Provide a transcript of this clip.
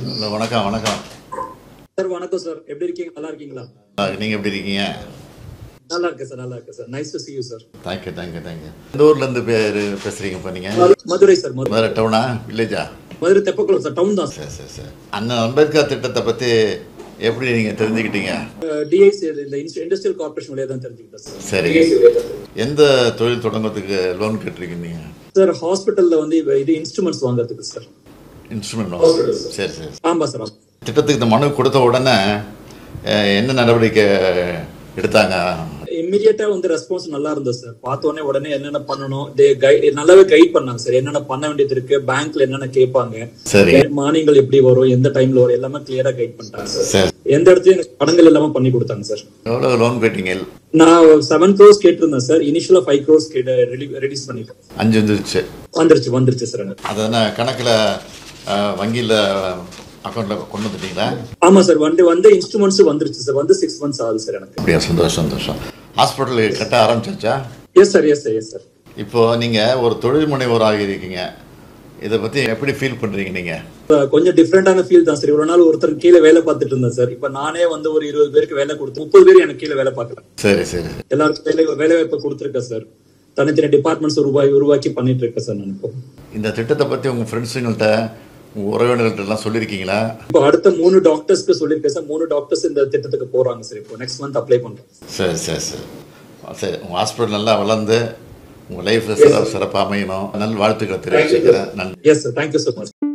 Hello வணக்கம் வணக்கம் sir வணக்கம் சார் எப்படி இருக்கீங்க நல்லா இருக்கீங்களா நீங்கள் எப்படி இருக்கீங்க நல்லா இருக்கேன் சார் நல்லா இருக்கேன் sir nice to see you sir thank you thank you thank you இந்த ஊர்லேருந்து பேர் பேசுகிறீங்க இப்போ நீங்கள் மதுரை சார் மதுரை வேறு டவுனா வில்லேஜா மதுரை தெப்பக்குளம் சார் டவுன் தான் சரி சரி சரி அண்ணன் அம்பேத்கர் திட்டத்தை பற்றி எப்படி நீங்கள் தெரிஞ்சுக்கிட்டீங்க சார் டிஐசி இந்த இண்டஸ்ட்ரியல் கார்பரேஷன் வழியாக தான் தெரிஞ்சுக்கிட்டேன் சார் சரி எந்த தொழில் தொடங்குறதுக்கு லோன் கேட்டிருக்கீங்க சார் ஹாஸ்பிட்டல்ல வந்து இப்ப இது இன்ஸ்ட்ருமெண்ட்ஸ் வாங்குறதுக்கு சார் இன்ஸ்ட்ருமெண்ட் லோன் சரி சரி ஆமா சார் ஆமா. திட்டத்துக்கு இந்த மனு கொடுத்த உடனே அஹ், என்ன நடவடிக்கை எடுத்தாங்க இம்மிடியட்டா வந்து ரெஸ்பான்ஸ் நல்லா இருந்தது சார் பார்த்த உடனே உடனே என்னென்ன பண்ணணும் they guide- நல்லாவே கைட் பண்ணாங்க சார் என்னென்ன பண்ண வேண்டியது இருக்கு பேங்க்ல என்னென்ன கேட்பாங்க சரி மானியங்கள் எப்படி வரும் எந்த டைம்ல வரும் எல்லாமே கிளியரா கைட் பண்ணிட்டாங்க சார் சரி எந்த இடத்துலயும் எனக்கு படங்கள் எல்லாமே பண்ணி கொடுத்தாங்க சார் எவ்வளோ லோன் கேட்டீங்க நான் செவன் க்ரோஸ் கேட்டிருந்தேன் சார் இனிஷியலா ஃபைவ் க்ரோஸ் கேட்டு ரிலீஸ் பண்ணிட்டேன் அஞ்சு வந்துருச்சு வந்துருச்சு வந்துருச்சு சார் எனக்கு அதனால் கணக்கில் வங்கியில் அக்கௌண்ட்டில் கொண்டு வந்துட்டீங்களா ஆமா சார் வந்து வந்து இன்ஸ்ட்ருமெண்ட்ஸ் வந்துருச்சு சார் வந்து சிக்ஸ் மந்த்ஸ் ஆகுது சார் எனக்கு அப்படியா சந்தோஷம் சந்தோஷம் ஹாஸ்பிட்டல் கட்ட ஆரம்பிச்சாச்சா yes sir yes sir yes sir இப்போ நீங்கள் ஒரு தொழில் முனைவோர் ஆகியிருக்கீங்க இதை பற்றி எப்படி ஃபீல் பண்ணுறீங்க நீங்கள் கொஞ்சம் டிஃப்ரெண்டான ஃபீல் தான் சார் இவ்வளவு நாள் ஒருத்தர் கீழே வேலை பார்த்துட்டு இருந்தேன் சார் இப்ப நானே வந்து ஒரு இருபது பேருக்கு வேலை கொடுத்து முப்பது பேர் எனக்கு கீழே வேலை பார்க்கறேன் சரி சரி எல்லாருக்கும் வேலை வேலை வாய்ப்பு கொடுத்துருக்கேன் சார் தனித்தனி டிபார்ட்மெண்ட்ஸ் உருவாக்கி உருவாக்கி பண்ணிட்டு இருக்கேன் சார் நான் இப்போ இந்த திட்டத்தை பற்றி உங்கள் ஃப்ரெண்ட்ஸுங்கள்ட்ட உங்கள் உறவினர்கள்ட்ட எல்லாம் சொல்லியிருக்கீங்களா இப்போ அடுத்த மூணு டாக்டர்ஸ்க்கு சொல்லியிருக்கேன் சார் மூணு டாக்டர்ஸ் இந்த திட்டத்துக்கு போறாங்க சார் இப்போ நெக்ஸ்ட் மந்த் அப்ளை பண்றோம் சரி சரி சரி சரி உங்கள் ஹாஸ்பிட்டல் நல்லா வளர்ந்து உங்கள் லைஃப் சிறப்பாக அமையணும் நல் வாழ்த்துக்களை தெரிவிச்சுக்கிறேன் நன்றி yes sir thank you so much